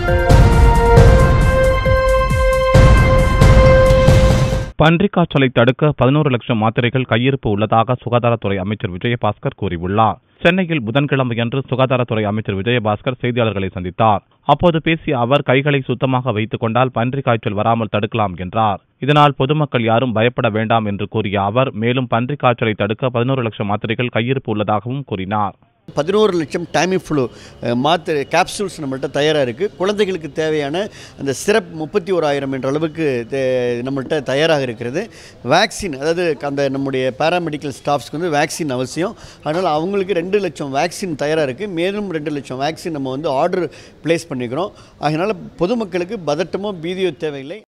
பன்றிக் காய்ச்சலை தடுக்க பதினோரு லட்சம் மாத்திரைகள் கையிருப்பு உள்ளதாக சுகாதாரத்துறை அமைச்சர் விஜயபாஸ்கர் கூறியுள்ளார் சென்னையில் புதன்கிழமையன்று சுகாதாரத்துறை அமைச்சர் விஜயபாஸ்கர் செய்தியாளர்களை சந்தித்தார் அப்போது பேசிய அவர் கைகளை சுத்தமாக வைத்துக் கொண்டால் பன்றிக் காய்ச்சல் வராமல் தடுக்கலாம் என்றார் இதனால் பொதுமக்கள் யாரும் பயப்பட வேண்டாம் என்று கூறிய அவர் மேலும் பன்றிக் காய்ச்சலை தடுக்க பதினோரு லட்சம் மாத்திரைகள் கையிருப்பு உள்ளதாகவும் கூறினார் பதினோரு லட்சம் டைமிஃப்ளூ மாத்திரை கேப்சூல்ஸ் நம்மள்ட்ட தயாராக இருக்குது குழந்தைகளுக்கு தேவையான அந்த சிரப் முப்பத்தி ஓராயிரம் என்ற அளவுக்கு தே- நம்மள்ட்ட தயாராக இருக்கிறது வேக்சின் அதாவது அந்த நம்முடைய பேராமெடிக்கல் ஸ்டாஃப்ஸ்க்கு வந்து வேக்சின் அவசியம் அதனால் அவங்களுக்கு ரெண்டு லட்சம் வேக்சின் தயாராக இருக்குது மேலும் ரெண்டு லட்சம் வேக்சின் நம்ம வந்து ஆர்டர் ப்ளேஸ் பண்ணிக்கிறோம் அதனால் பொதுமக்களுக்கு பதட்டமோ பீதியோ தேவையில்லை